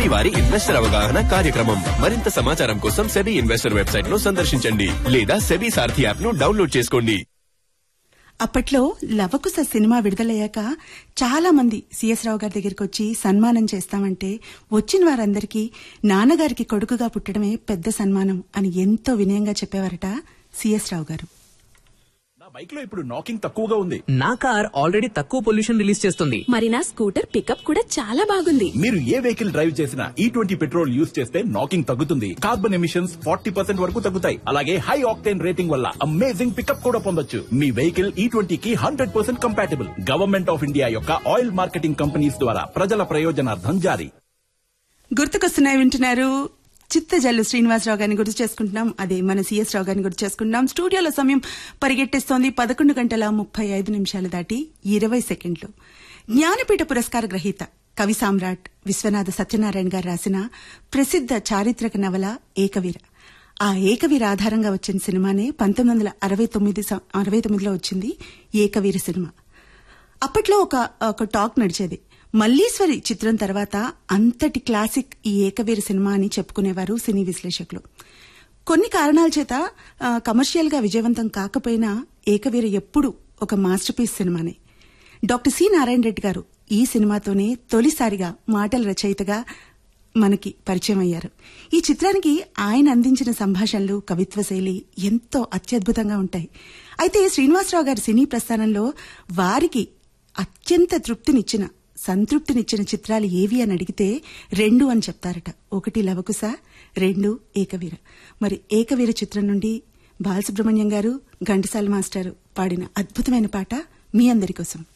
SEBI వారి investor అవగాహన కార్యక్రమం మరింత సమాచారం కోసం సెబీ ఇన్వెస్టర్ వెబ్సైట్ ను సందర్శించండి లేదా సెబీ సారథి యాప్ ను డౌన్లోడ్ చేసుకోండి అప్పట్లో లవకుశ సినిమా విడుదలయ్యాక చాలా మంది సిఎస్ రావు గారి దగ్గరికి వచ్చి సన్మానం చేస్తామంటే వచ్చిన వారందరికీ నాన్నగారికి కొడుకుగా పుట్టడమే పెద్ద సన్మానం అని ఎంతో వినయంగా చెప్పేవారట సిఎస్ రావు గారు నా బైక్ లో ఇప్పుడు నాకింగ్ తక్కువగా ఉంది నా కార్ ఆల్రెడీ తక్కువ పొల్యూషన్ రిలీజ్ చేస్తుంది మరి నా స్కూటర్ పికప్ కూడా చాలా బాగుంది మీరు ఏ వెహికల్ డ్రైవ్ చేసినా ఈ ట్వంటీ పెట్రోల్ యూస్ చేస్తే నాకింగ్ తగ్గుతుంది కార్బన్ ఎమిషన్స్ ఫార్టీ పర్సెంట్ వరకు తగ్గుతాయి అలాగే హై ఆక్టేన్ రేటింగ్ వల్ల అమేజింగ్ పికప్ కూడా పొందొచ్చు మీ వెహికల్ ఈ ట్వంటీ కి hundred percent compatible government of India యొక్క ఆయిల్ మార్కెటింగ్ కంపెనీస్ ద్వారా ప్రజల ప్రయోజనార్థం జారీ గుర్తుకొస్తున్నాయి వింటున్నారు చిత్తజల్లు శ్రీనివాసరావు గారిని గుర్తు చేసుకుంటున్నాం అదే మన సిఎస్ రావు గారిని గుర్తు చేసుకుంటున్నాం స్టూడియోలో సమయం పరిగెట్టేస్తోంది పదకొండు గంటల ముప్పై ఐదు నిమిషాలు దాటి ఇరవై సెకండ్లు జ్ఞానపీఠ పురస్కార గ్రహీత కవి సామ్రాట్ విశ్వనాథ సత్యనారాయణ గారు రాసిన ప్రసిద్ధ చారిత్రక నవల ఏకవీర ఆ ఏకవీర ఆధారంగా వచ్చిన సినిమానే పంతొమ్మిది వందల అరవై తొమ్మిది సం- అరవై తొమ్మిదిలో వచ్చింది ఏకవీర సినిమా అప్పట్లో ఒక ఒక టాక్ నడిచేది మల్లీశ్వరి చిత్రం తర్వాత అంతటి క్లాసిక్ ఈ ఏకవీర సినిమా అని చెప్పుకునేవారు సినీ విశ్లేషకులు కొన్ని కారణాల చేత ఆ, కమర్షియల్ గా విజయవంతం కాకపోయినా ఏకవీర ఎప్పుడు ఒక మాస్టర్ పీస్ సినిమానే డాక్టర్ సి నారాయణ రెడ్డి గారు ఈ సినిమాతోనే తొలిసారిగా మాటల రచయితగా మనకి పరిచయం అయ్యారు ఈ చిత్రానికి ఆయన అందించిన సంభాషణలు కవిత్వ శైలి ఎంతో అత్యద్భుతంగా ఉంటాయి అయితే శ్రీనివాసరావు గారి సినీ ప్రస్థానంలో వారికి అత్యంత తృప్తినిచ్చిన సంతృప్తినిచ్చిన చిత్రాలు ఏవి అని అడిగితే రెండు అని చెప్తారట ఒకటి లవకుశ రెండు ఏకవీర మరి ఏకవీర చిత్రం నుండి బాలసుబ్రహ్మణ్యం గారు ఘంటసాల మాస్టర్ పాడిన అద్భుతమైన పాట మీ అందరి కోసం